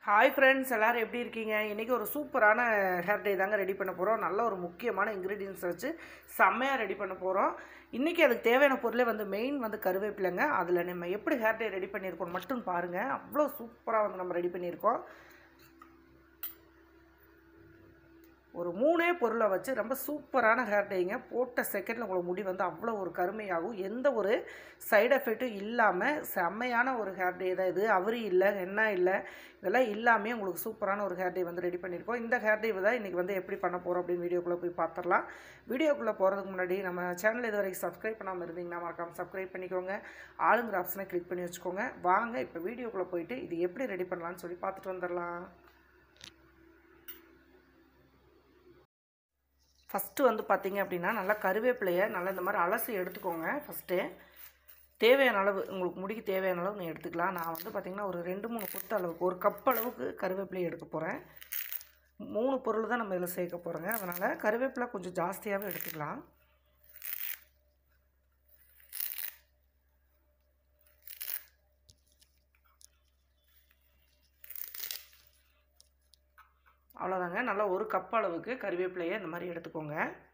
hi friends எல்லோரும் எப்படி இருக்கீங்க இன்றைக்கி ஒரு சூப்பரான ஹேர் டே தாங்க ரெடி பண்ண போகிறோம் நல்ல ஒரு முக்கியமான இன்க்ரீடியன்ஸ் வச்சு செம்மையாக ரெடி பண்ண போகிறோம் இன்றைக்கி அதுக்கு தேவையான பொருளே வந்து மெயின் வந்து கருவேப்பிலைங்க அதில் நம்ம எப்படி ஹேர் டே ரெடி பண்ணியிருக்கோம் மட்டும் பாருங்கள் அவ்வளோ சூப்பராக வந்து நம்ம ரெடி பண்ணியிருக்கோம் ஒரு மூணே பொருளை வச்சு ரொம்ப சூப்பரான ஹேர் டேங்க போட்ட செகண்டில் உங்களுக்கு முடி வந்து அவ்வளோ ஒரு கருமையாகும் எந்த ஒரு சைடு எஃபெக்ட்டும் இல்லாமல் செம்மையான ஒரு ஹேர் டே தான் இது அவரி இல்லை என்ன இல்லை இதெல்லாம் இல்லாமல் உங்களுக்கு சூப்பரான ஒரு ஹேர் டே வந்து ரெடி பண்ணியிருக்கோம் இந்த ஹேர் டே தான் இன்றைக்கி வந்து எப்படி பண்ண போகிறோம் அப்படின்னு வீடியோக்குள்ளே போய் பார்த்துடலாம் வீடியோக்குள்ளே போகிறதுக்கு முன்னாடி நம்ம சேனல் இது வரைக்கும் சப்ஸ்கிரைப் பண்ணாமல் இருந்தீங்கன்னா மறக்காமல் சப்ஸ்கிரைப் பண்ணிக்கோங்க ஆளுங்கிற ஆப்ஷனை கிளிக் பண்ணி வச்சுக்கோங்க வாங்க இப்போ வீடியோக்குள்ளே போயிட்டு இது எப்படி ரெடி பண்ணலான்னு சொல்லி பார்த்துட்டு வந்துடலாம் ஃபஸ்ட்டு வந்து பார்த்தீங்க அப்படின்னா நல்லா கருவேப்பிலையை நல்லா இந்த மாதிரி அலசி எடுத்துக்கோங்க ஃபஸ்ட்டு தேவையான அளவு உங்களுக்கு முடிக்கு தேவையான அளவு நீ எடுத்துக்கலாம் நான் வந்து பார்த்திங்கன்னா ஒரு ரெண்டு மூணு கொத்து அளவுக்கு ஒரு கப் அளவுக்கு கருவேப்பிலையை எடுக்க போகிறேன் மூணு பொருள் தான் நம்ம இதில் சேர்க்க போகிறோங்க அதனால் கருவேப்பிலை கொஞ்சம் ஜாஸ்தியாகவே எடுத்துக்கலாம் அவ்வளோதாங்க நல்லா ஒரு கப் அளவுக்கு கருவேப்பிலையை இந்த மாதிரி எடுத்துக்கோங்க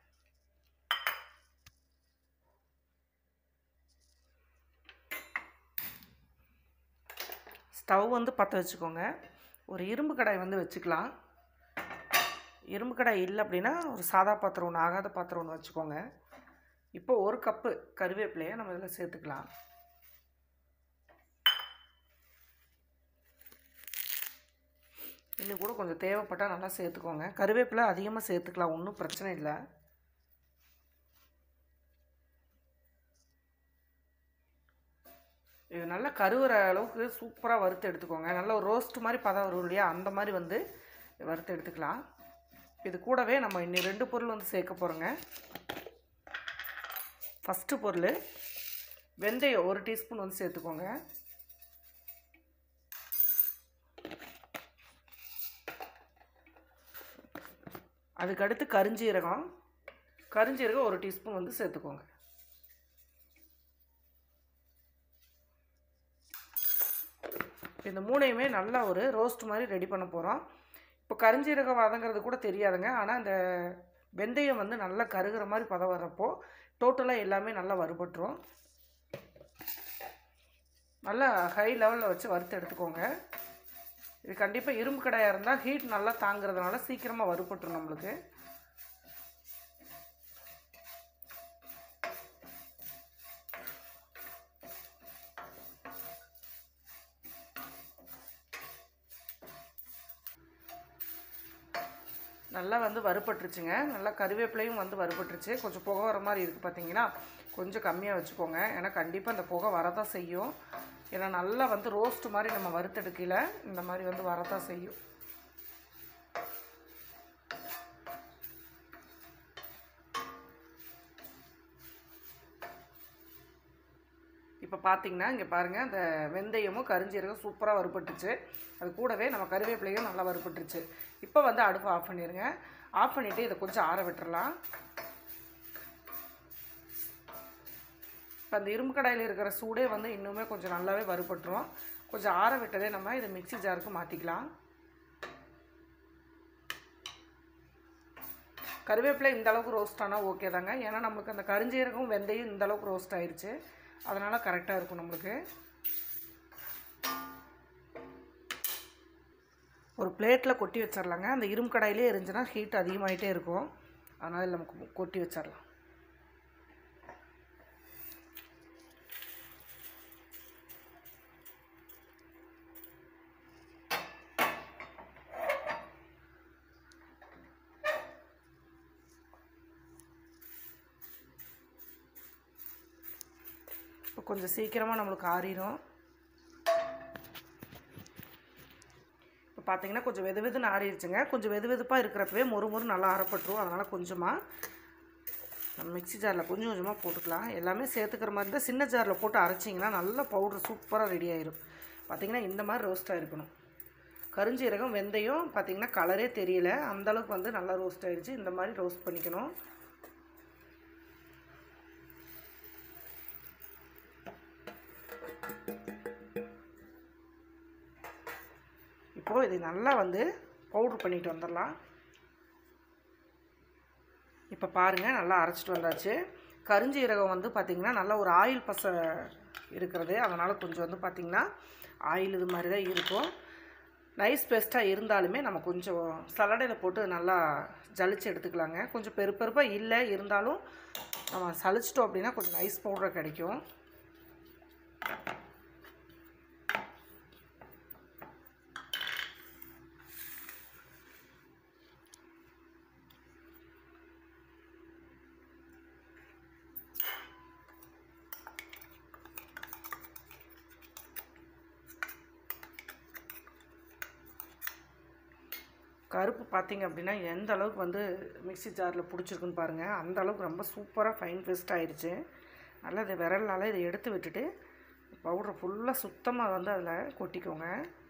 ஸ்டவ் வந்து பற்ற வச்சுக்கோங்க ஒரு இரும்பு கடாய் வந்து வச்சுக்கலாம் இரும்பு கடாய் இல்லை அப்படின்னா ஒரு சாதா பாத்திரம் ஒன்று ஆகாத பாத்திரம் ஒன்று வச்சுக்கோங்க இப்போ ஒரு கப்பு கருவேப்பிலையை நம்ம இதில் சேர்த்துக்கலாம் இன்னும் கூட கொஞ்சம் தேவைப்பட்டால் நல்லா சேர்த்துக்கோங்க கருவேப்பிலை அதிகமாக சேர்த்துக்கலாம் ஒன்றும் பிரச்சனை இல்லை இது நல்லா கருவுற அளவுக்கு சூப்பராக வறுத்து எடுத்துக்கோங்க நல்ல ஒரு ரோஸ்ட் மாதிரி பதம் வரும் இல்லையா அந்த மாதிரி வந்து வறுத்து எடுத்துக்கலாம் இது கூடவே நம்ம இன்னும் ரெண்டு பொருள் வந்து சேர்க்க போகிறோங்க ஃபஸ்ட்டு பொருள் வெந்தயம் ஒரு டீஸ்பூன் வந்து சேர்த்துக்கோங்க அதுக்கடுத்து கருஞ்சீரகம் கருஞ்சீரகம் ஒரு டீஸ்பூன் வந்து சேர்த்துக்கோங்க இந்த மூணையுமே நல்லா ஒரு ரோஸ்ட் மாதிரி ரெடி பண்ண போகிறோம் இப்போ கருஞ்சீரகம் வதங்கிறது கூட தெரியாதுங்க ஆனால் இந்த வெந்தயம் வந்து நல்லா கருகிற மாதிரி பதம் வர்றப்போ டோட்டலாக எல்லாமே நல்லா வறுபட்டுரும் நல்லா ஹை லெவலில் வச்சு வறுத்து எடுத்துக்கோங்க இது கண்டிப்பாக இரும்பு கடையாக இருந்தால் ஹீட் நல்லா தாங்கிறதுனால சீக்கிரமாக வறுபட்டுரும் நம்மளுக்கு நல்லா வந்து வறுபட்டுருச்சுங்க நல்லா கருவேப்பிலையும் வந்து வறுபட்டுருச்சு கொஞ்சம் புகை வர மாதிரி இருக்குது பார்த்தீங்களா கொஞ்சம் கம்மியாக வச்சுக்கோங்க ஏன்னா கண்டிப்பாக இந்த புகை வரதான் செய்யும் ஏன்னா நல்லா வந்து ரோஸ்ட் மாதிரி நம்ம வறுத்தெடுக்கல இந்த மாதிரி வந்து வரதான் செய்யும் இப்போ பார்த்தீங்கன்னா இங்கே பாருங்கள் அந்த வெந்தயமும் கரிஞ்சீரகம் சூப்பராக வறுபட்டுச்சு அது கூடவே நம்ம கருவேப்பிலையும் நல்லா வறுபட்டுருச்சு இப்போ வந்து அடுப்பு ஆஃப் பண்ணிடுங்க ஆஃப் பண்ணிவிட்டு இதை கொஞ்சம் ஆற விட்டுறலாம் இப்போ அந்த இரும்பு கடாயில் இருக்கிற சூடே வந்து இன்னுமே கொஞ்சம் நல்லாவே வறுபட்டுரும் கொஞ்சம் ஆற விட்டதே நம்ம இதை மிக்சி ஜாருக்கு மாற்றிக்கலாம் கருவேப்பிலை இந்த அளவுக்கு ரோஸ்ட் ஆனால் ஓகே தாங்க ஏன்னா நம்மளுக்கு அந்த கரிஞ்சீரகம் வெந்தயம் இந்த அளவுக்கு ரோஸ்ட் ஆயிடுச்சு அதனால் கரெக்டாக இருக்கும் நம்மளுக்கு ஒரு பிளேட்டில் கொட்டி வச்சிடலாங்க அந்த இரும்பு கடாயிலே இருந்துச்சுன்னா ஹீட் அதிகமாகிட்டே இருக்கும் அதனால் நமக்கு கொட்டி வச்சிடலாம் இப்போ கொஞ்சம் சீக்கிரமாக நம்மளுக்கு ஆறிடும் இப்போ பார்த்தீங்கன்னா கொஞ்சம் வெது வெதுன்னு ஆறிடுச்சுங்க கொஞ்சம் வெது வெதுப்பாக இருக்கிறப்பவே மொறு மொறு நல்லா ஆறப்பட்டுரும் அதனால் கொஞ்சமாக நம்ம மிக்சி ஜாரில் கொஞ்சம் கொஞ்சமாக போட்டுக்கலாம் எல்லாமே சேர்த்துக்கிற மாதிரி இருந்தால் சின்ன ஜாரில் போட்டு அரைச்சிங்கன்னா நல்ல பவுட்ரு சூப்பராக ரெடி ஆயிரும் பார்த்திங்கன்னா இந்த மாதிரி ரோஸ்ட்டாக இருக்கணும் கருஞ்சீரகம் வெந்தயம் பார்த்திங்கன்னா கலரே தெரியல அந்தளவுக்கு வந்து நல்லா ரோஸ்ட் ஆகிடுச்சு இந்த மாதிரி ரோஸ்ட் பண்ணிக்கணும் இப்போது இது நல்லா வந்து பவுட்ரு பண்ணிட்டு வந்துடலாம் இப்போ பாருங்கள் நல்லா அரைச்சிட்டு வந்தாச்சு கருஞ்சீரகம் வந்து பார்த்திங்கன்னா நல்லா ஒரு ஆயில் பசை இருக்கிறது அதனால் கொஞ்சம் வந்து பார்த்திங்கன்னா ஆயில் இது மாதிரி தான் இருக்கும் நைஸ் பேஸ்ட்டாக இருந்தாலுமே நம்ம கொஞ்சம் சலடையில் போட்டு நல்லா ஜலிச்சு எடுத்துக்கலாங்க கொஞ்சம் பெரு பெருப்பாக இல்லை இருந்தாலும் நம்ம சலிச்சிட்டோம் அப்படின்னா கொஞ்சம் நைஸ் பவுடர் கிடைக்கும் கருப்பு பார்த்தீங்க அப்படின்னா எந்த அளவுக்கு வந்து மிக்ஸி ஜாரில் பிடிச்சிருக்குன்னு பாருங்கள் அந்த அளவுக்கு ரொம்ப சூப்பராக ஃபைன் பேஸ்ட் ஆயிடுச்சு நல்லா இதை விரலால் இதை எடுத்து விட்டுட்டு பவுடரை ஃபுல்லாக சுத்தமாக வந்து அதில் கொட்டிக்கோங்க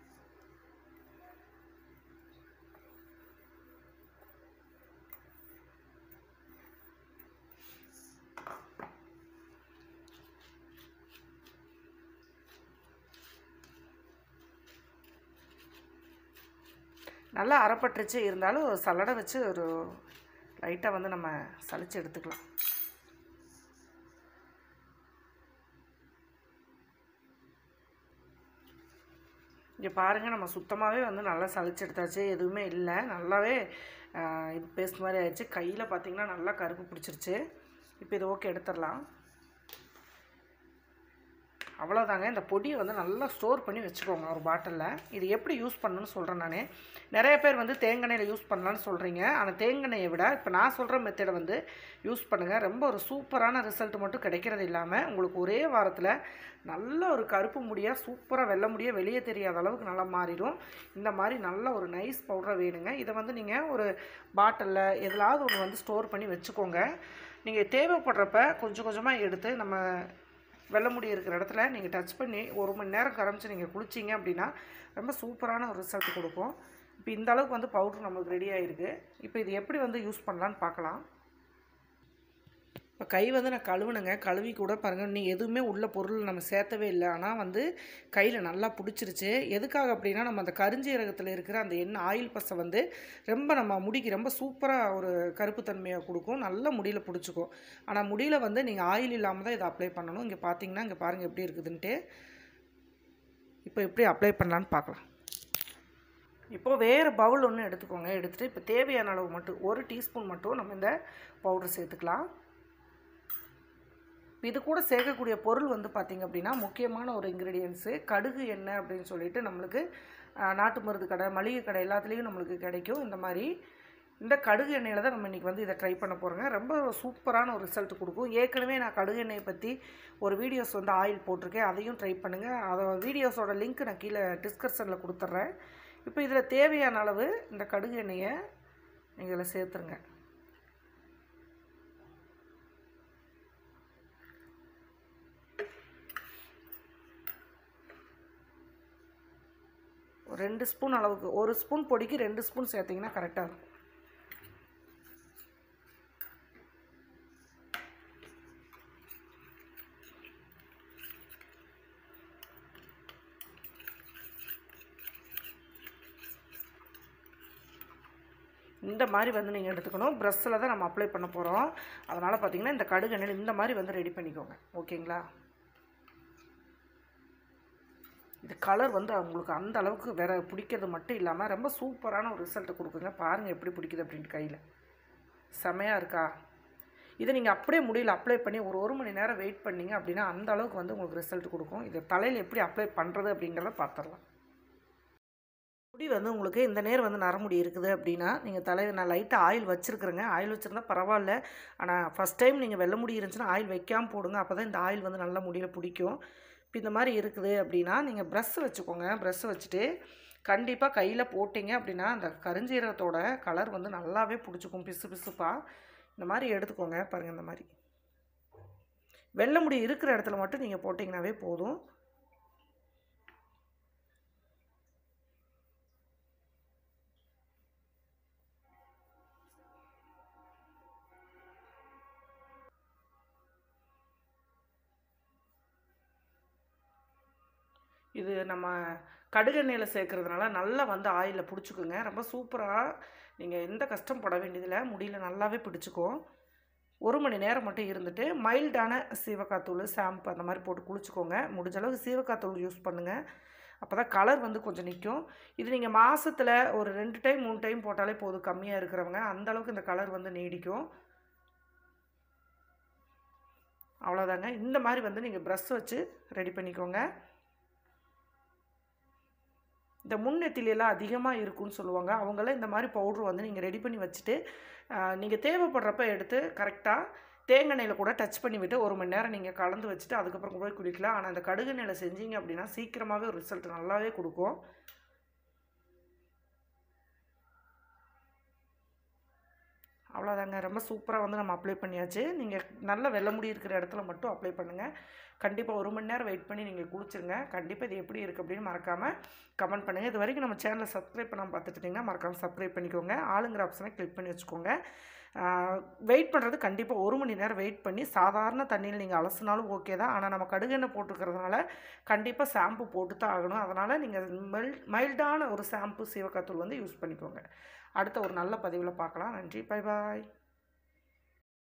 நல்லா அரைப்பட்டுருச்சு இருந்தாலும் சல்லடை வச்சு ஒரு லைட்டாக வந்து நம்ம சலிச்சு எடுத்துக்கலாம் இங்கே பாருங்கள் நம்ம சுத்தமாகவே வந்து நல்லா சலிச்சு எடுத்தாச்சு எதுவுமே இல்லை நல்லாவே ஆஹ், இது பேஸ்ட் மாதிரி ஆயிடுச்சு கையில் பார்த்தீங்கன்னா நல்லா கருப்பு பிடிச்சிருச்சு இப்போ இது ஓகே எடுத்துடலாம் அவ்வளோதாங்க இந்த பொடியை வந்து நல்லா ஸ்டோர் பண்ணி வச்சுக்கோங்க ஒரு பாட்டிலில் இது எப்படி யூஸ் பண்ணணும்னு சொல்கிறேன் நான் நிறைய பேர் வந்து தேங்காயில் யூஸ் பண்ணலான்னு சொல்கிறீங்க ஆனால் தேங்காயை விட இப்போ நான் சொல்கிற மெத்தடை வந்து யூஸ் பண்ணுங்கள் ரொம்ப ஒரு சூப்பரான ரிசல்ட் மட்டும் கிடைக்கிறது இல்லாமல் உங்களுக்கு ஒரே வாரத்தில் நல்ல ஒரு கருப்பு முடியாக சூப்பராக வெள்ளை முடியாக வெளியே தெரியாத அளவுக்கு நல்லா மாறிடும் இந்த மாதிரி நல்ல ஒரு நைஸ் பவுடராக வேணுங்க இதை வந்து நீங்கள் ஒரு பாட்டிலில் எதுலாவது ஒன்று வந்து ஸ்டோர் பண்ணி வச்சுக்கோங்க நீங்கள் தேவைப்படுறப்ப கொஞ்சம் கொஞ்சமாக எடுத்து நம்ம வெள்ளை முடி இருக்கிற இடத்துல நீங்கள் டச் பண்ணி ஒரு மணி நேரம் கரைச்சி நீங்கள் குளிச்சிங்க அப்படின்னா ரொம்ப சூப்பரான ஒரு ரிசல்ட் கொடுக்கும் இப்போ இந்த அளவுக்கு வந்து பவுட்ரு நம்மளுக்கு ரெடி ஆகிருக்கு இப்போ இது எப்படி வந்து யூஸ் பண்ணலான்னு பார்க்கலாம் இப்போ கை வந்து நான் கழுவுனேங்க கழுவி கூட பாருங்கள் நீ எதுவுமே உள்ள பொருள் நம்ம சேர்த்தவே இல்லை ஆனால் வந்து கையில் நல்லா பிடிச்சிருச்சு எதுக்காக அப்படின்னா நம்ம அந்த கருஞ்சீரகத்தில் இருக்கிற அந்த எண்ணெய் ஆயில் பசை வந்து ரொம்ப நம்ம முடிக்கு ரொம்ப சூப்பராக ஒரு கருப்புத்தன்மையை கொடுக்கும் நல்ல முடியில் பிடிச்சிக்கும் ஆனால் முடியில் வந்து நீங்கள் ஆயில் இல்லாமல் தான் இதை அப்ளை பண்ணணும் இங்கே பார்த்தீங்கன்னா இங்கே பாருங்கள் எப்படி இருக்குதுன்ட்டு இப்போ எப்படி அப்ளை பண்ணலான்னு பார்க்கலாம் இப்போது வேறு பவுல் ஒன்று எடுத்துக்கோங்க எடுத்துகிட்டு இப்போ தேவையான அளவு மட்டும் ஒரு டீஸ்பூன் மட்டும் நம்ம இந்த பவுடர் சேர்த்துக்கலாம் இது கூட சேர்க்கக்கூடிய பொருள் வந்து பார்த்திங்க அப்படின்னா முக்கியமான ஒரு இன்க்ரீடியன்ஸு கடுகு எண்ணெய் அப்படின்னு சொல்லிட்டு நம்மளுக்கு ஆஹ், நாட்டு மருந்து கடை மளிகை கடை எல்லாத்துலேயும் நம்மளுக்கு கிடைக்கும் இந்த மாதிரி இந்த கடுகு எண்ணெயில் தான் நம்ம இன்றைக்கி வந்து இதை ட்ரை பண்ண போகிறோங்க ரொம்ப சூப்பரான ஒரு ரிசல்ட் கொடுக்கும் ஏற்கனவே நான் கடுகு எண்ணெயை பற்றி ஒரு வீடியோஸ் வந்து ஆயில் போட்டிருக்கேன் அதையும் ட்ரை பண்ணுங்கள் அதை வீடியோஸோட லிங்க் நான் கீழே டிஸ்கிரிப்ஷனில் கொடுத்துட்றேன் இப்போ இதில் தேவையான அளவு இந்த கடுகு எண்ணெயை நீங்கள் இதில் சேர்த்துருங்க ஒரு ரெண்டு ஸ்பூன் அளவுக்கு ஒரு ஸ்பூன் பொடிக்கு ரெண்டு ஸ்பூன் சேர்த்திங்கன்னா கரெக்டாக இருக்கும் இந்த மாதிரி வந்து நீங்கள் எடுத்துக்கணும் ப்ரெஷ்ஷில் தான் நம்ம அப்ளை பண்ண போகிறோம் அதனால் பார்த்தீங்கன்னா இந்த கடுகு எண்ணெயில் இந்த மாதிரி வந்து ரெடி பண்ணிக்கோங்க ஓகேங்களா இது கலர் வந்து அவங்களுக்கு அந்த அளவுக்கு வேற பிடிக்கிறது மட்டும் இல்லாமல் ரொம்ப சூப்பரான ஒரு ரிசல்ட் கொடுக்குங்க பாருங்கள் எப்படி பிடிக்குது அப்படின்ட்டு கையில் செமையாக இருக்கா இதை நீங்கள் அப்படியே முடியல அப்ளை பண்ணி ஒரு ஒரு மணி நேரம் வெயிட் பண்ணீங்க அப்படின்னா அந்த அளவுக்கு வந்து உங்களுக்கு ரிசல்ட் கொடுக்கும் இதை தலையில் எப்படி அப்ளை பண்ணுறது அப்படிங்கிறத பார்த்துடலாம் முடி வந்து உங்களுக்கு இந்த நேரம் வந்து நரமுடி இருக்குது அப்படின்னா நீங்கள் தலையில் நான் லைட்டாக ஆயில் வச்சுருக்குறேங்க ஆயில் வச்சுருந்தா பரவாயில்ல ஆனால் ஃபஸ்ட் டைம் நீங்கள் வெள்ளை முடி இருந்துச்சுன்னா ஆயில் வைக்காமல் போடுங்க அப்போ தான் இந்த ஆயில் வந்து நல்லா முடியில் பிடிக்கும் இப்போ இந்த மாதிரி இருக்குது அப்படின்னா நீங்கள் ப்ரஷ் வச்சுக்கோங்க ப்ரஷ் வச்சுட்டு கண்டிப்பாக கையில் போட்டிங்க அப்படின்னா அந்த கருஞ்சீரகத்தோட கலர் வந்து நல்லாவே பிடிச்சிக்கும் பிசு பிசுப்பாக இந்த மாதிரி எடுத்துக்கோங்க பாருங்கள் இந்த மாதிரி வெள்ளை முடி இருக்கிற இடத்துல மட்டும் நீங்கள் போட்டிங்கனாவே போதும் இது நம்ம கடுகெண்ணெயில் சேர்க்கறதுனால நல்லா வந்து ஆயிலில் பிடிச்சிக்குங்க ரொம்ப சூப்பராக நீங்கள் எந்த கஷ்டம் பட வேண்டியதில்லை முடியல நல்லாவே பிடிச்சிக்கும் ஒரு மணி நேரம் மட்டும் இருந்துட்டு மைல்டான சீவக்காத்தூள் ஷாம்பு அந்த மாதிரி போட்டு குளிச்சுக்கோங்க முடிஞ்ச அளவுக்கு சீவக்காத்தூள் யூஸ் பண்ணுங்கள் அப்போ தான் கலர் வந்து கொஞ்சம் நிற்கும் இது நீங்கள் மாதத்தில் ஒரு ரெண்டு டைம் மூணு டைம் போட்டாலே போதும் கம்மியாக இருக்கிறவங்க அந்த அளவுக்கு இந்த கலர் வந்து நீடிக்கும் அவ்வளோதாங்க இந்த மாதிரி வந்து நீங்கள் ப்ரஷ் வச்சு ரெடி பண்ணிக்கோங்க இந்த முன்னெத்திலாம் அதிகமாக இருக்குன்னு சொல்லுவாங்க அவங்களாம் இந்த மாதிரி பவுட்ரு வந்து நீங்கள் ரெடி பண்ணி வச்சுட்டு நீங்கள் தேவைப்படுறப்ப எடுத்து கரெக்டாக தேங்காய் கூட டச் பண்ணி விட்டு ஒரு மணி நேரம் நீங்கள் கலந்து வச்சுட்டு அதுக்கப்புறம் போய் குடிக்கலாம் ஆனால் அந்த கடுகு எண்ணெயில் செஞ்சீங்க அப்படின்னா சீக்கிரமாகவே ரிசல்ட் நல்லாவே கொடுக்கும் அவ்வளோதாங்க ரொம்ப சூப்பராக வந்து நம்ம அப்ளை பண்ணியாச்சு நீங்கள் நல்ல வெள்ளை முடி இருக்கிற இடத்துல மட்டும் அப்ளை பண்ணுங்கள் கண்டிப்பாக ஒரு மணி நேரம் வெயிட் பண்ணி நீங்கள் குளிச்சிருங்க கண்டிப்பாக இது எப்படி இருக்குது அப்படின்னு மறக்காமல் கமெண்ட் பண்ணுங்கள் இது வரைக்கும் நம்ம சேனலை சப்ஸ்கிரைப் பண்ணாமல் பார்த்துட்டிங்கன்னா மறக்காமல் சப்ஸ்கிரைப் பண்ணிக்கோங்க ஆளுங்கிற ஆப்ஷனை கிளிக் பண்ணி வச்சுக்கோங்க வெயிட் பண்ணுறது கண்டிப்பாக ஒரு மணி நேரம் வெயிட் பண்ணி சாதாரண தண்ணியில் நீங்கள் அலசினாலும் ஓகே தான் ஆனால் நம்ம கடுகெண்ணெய் போட்டுருக்கிறதுனால கண்டிப்பாக ஷாம்பு போட்டு தான் ஆகணும் அதனால் நீங்கள் மைல் மைல்டான ஒரு ஷாம்பு சீவக்காத்தூள் வந்து யூஸ் பண்ணிக்கோங்க அடுத்த ஒரு நல்ல பதிவில் பார்க்கலாம் நன்றி பை பாய்